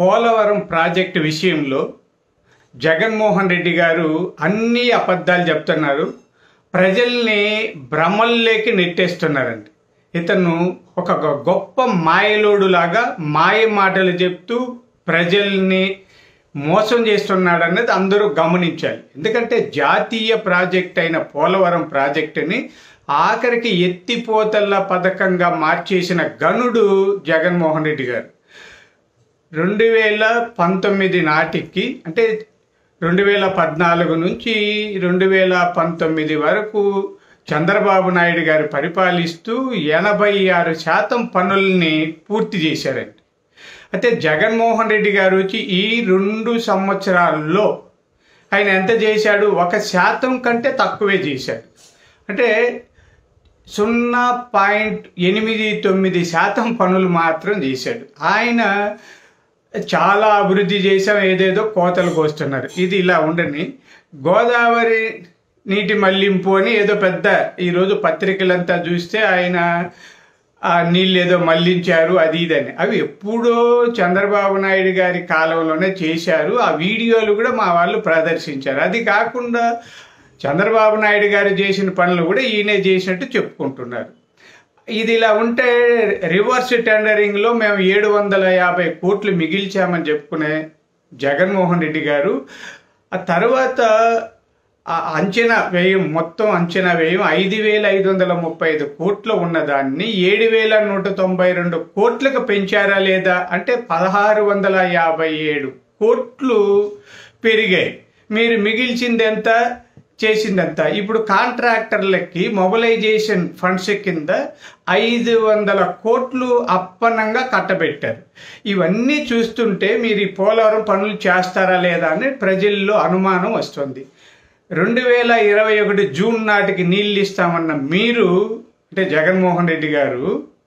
Polavaram project విషయంలో జగన్మోహన్ రెడ్డి గారు అన్ని అబద్ధాలు చెప్తున్నారు ప్రజల్ని భ్రమల్లోకి నెట్టేస్తున్నారండి ఇతను ఒక గొ- గొప్ప మాయలోడులాగా మాయ మాటలు చెప్తూ ప్రజల్ని మోసం చేస్తున్నాడు అన్నది అందరూ గమనించాలి ఎందుకంటే జాతీయ ప్రాజెక్ట్ అయిన పోలవరం ప్రాజెక్టుని ఆఖరికి ఎత్తిపోతల పథకంగా మార్చేసిన గనుడు జగన్మోహన్ రెడ్డి గారు రెండు వేల పంతొమ్మిది నాటికి అంటే రెండు వేల పద్నాలుగు నుంచి రెండు వేల పంతొమ్మిది వరకు చంద్రబాబు నాయుడు గారు పరిపాలిస్తూ ఎనభై ఆరు శాతం పనుల్ని పూర్తి చేశారండి అయితే జగన్మోహన్ రెడ్డి గారు వచ్చి ఈ రెండు సంవత్సరాల్లో ఆయన ఎంత చేశాడు ఒక శాతం కంటే తక్కువే చేశాడు అంటే సున్నా పాయింట్ ఎనిమిది తొమ్మిది శాతం పనులు మాత్రం చేశాడు ఆయన చాలా అభివృద్ధి చేసాం ఏదేదో కోతలు కోస్తున్నారు ఇది ఇలా ఉండని గోదావరి నీటి మళ్లింపు అని ఏదో పెద్ద ఈరోజు పత్రికలంతా చూస్తే ఆయన ఆ నీళ్ళు ఏదో మళ్లించారు అది ఇదని అవి ఎప్పుడో చంద్రబాబు నాయుడు గారి కాలంలోనే చేశారు ఆ వీడియోలు కూడా మా వాళ్ళు ప్రదర్శించారు అది కాకుండా చంద్రబాబు నాయుడు గారు చేసిన పనులు కూడా ఈయనే చేసినట్టు చెప్పుకుంటున్నారు ఇది ఇలా ఉంటే రివర్స్ టెండరింగ్లో మేము ఏడు వందల యాభై కోట్లు మిగిల్చామని చెప్పుకునే జగన్మోహన్ రెడ్డి గారు ఆ తర్వాత ఆ అంచనా వ్యయం మొత్తం అంచనా వ్యయం ఐదు వేల ఐదు వందల ముప్పై ఐదు కోట్లు ఉన్నదాన్ని ఏడు వేల నూట తొంభై రెండు కోట్లకు పెంచారా లేదా అంటే పదహారు వందల యాభై ఏడు కోట్లు పెరిగాయి మీరు మిగిల్చింది ఎంత చేసిందంత ఇప్పుడు కాంట్రాక్టర్లకి మొబిలైజేషన్ ఫండ్స్ కింద ఐదు వందల కోట్లు అప్పనంగా కట్టబెట్టారు ఇవన్నీ చూస్తుంటే మీరు ఈ పోలవరం పనులు చేస్తారా లేదా అని ప్రజల్లో అనుమానం వస్తుంది రెండు వేల ఇరవై ఒకటి జూన్ నాటికి నీళ్ళు ఇస్తామన్న మీరు అంటే జగన్మోహన్ రెడ్డి గారు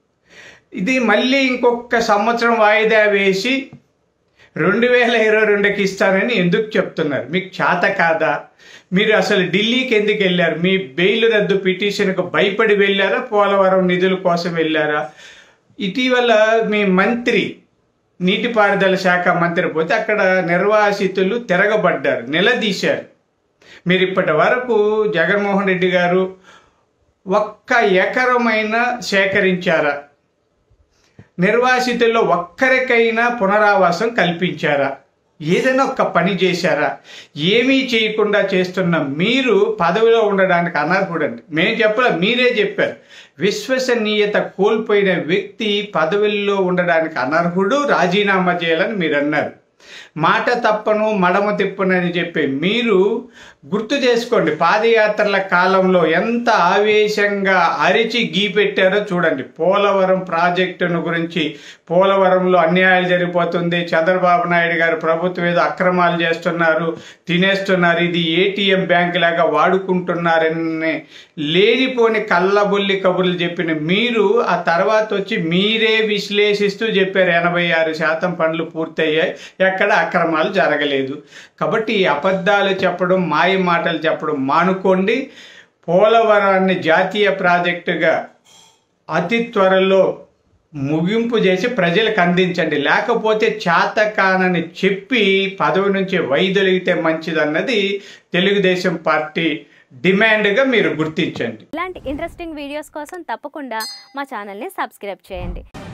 ఇది మళ్ళీ ఇంకొక సంవత్సరం వాయిదా వేసి రెండు వేల ఇరవై రెండుకి ఇస్తానని ఎందుకు చెప్తున్నారు మీకు చేత కాదా మీరు అసలు ఢిల్లీకి ఎందుకు వెళ్ళారు మీ బెయిల్ రద్దు పిటిషన్కు భయపడి వెళ్ళారా పోలవరం నిధుల కోసం వెళ్ళారా ఇటీవల మీ మంత్రి నీటిపారుదల శాఖ మంత్రి పోతే అక్కడ నిర్వాసితులు తిరగబడ్డారు నిలదీశారు మీరు ఇప్పటి వరకు జగన్మోహన్ రెడ్డి గారు ఒక్క ఎకరమైనా సేకరించారా నిర్వాసితుల్లో ఒక్కరికైనా పునరావాసం కల్పించారా ఏదైనా ఒక్క పని చేశారా ఏమీ చేయకుండా చేస్తున్న మీరు పదవిలో ఉండడానికి అనర్హుడండి మేము చెప్పలే మీరే చెప్పారు విశ్వసనీయత కోల్పోయిన వ్యక్తి పదవుల్లో ఉండడానికి అనర్హుడు రాజీనామా చేయాలని మీరు అన్నారు మాట తప్పను మడమ తిప్పనని చెప్పి మీరు గుర్తు చేసుకోండి పాదయాత్రల కాలంలో ఎంత ఆవేశంగా అరిచి గీపెట్టారో చూడండి పోలవరం ప్రాజెక్టును గురించి పోలవరంలో అన్యాయాలు జరిగిపోతుంది చంద్రబాబు నాయుడు గారు ప్రభుత్వం ఏదో అక్రమాలు చేస్తున్నారు తినేస్తున్నారు ఇది ఏటీఎం బ్యాంక్ లాగా వాడుకుంటున్నారని లేనిపోని కళ్ళబొల్లి కబుర్లు చెప్పిన మీరు ఆ తర్వాత వచ్చి మీరే విశ్లేషిస్తూ చెప్పారు ఎనభై ఆరు శాతం పనులు పూర్తయ్యాయి ఎక్కడ అక్రమాలు జరగలేదు కాబట్టి ఈ అబద్ధాలు చెప్పడం మాయ మాటలు చెప్పడం మానుకోండి పోలవరాన్ని జాతీయ ప్రాజెక్టుగా అతి త్వరలో ముగింపు చేసి ప్రజలకు అందించండి లేకపోతే చేతకానని చెప్పి పదవి నుంచి వైదొలిగితే మంచిదన్నది తెలుగుదేశం పార్టీ డిమాండ్గా మీరు గుర్తించండి ఇలాంటి ఇంట్రెస్టింగ్ వీడియోస్ కోసం తప్పకుండా మా ఛానల్ని సబ్స్క్రైబ్ చేయండి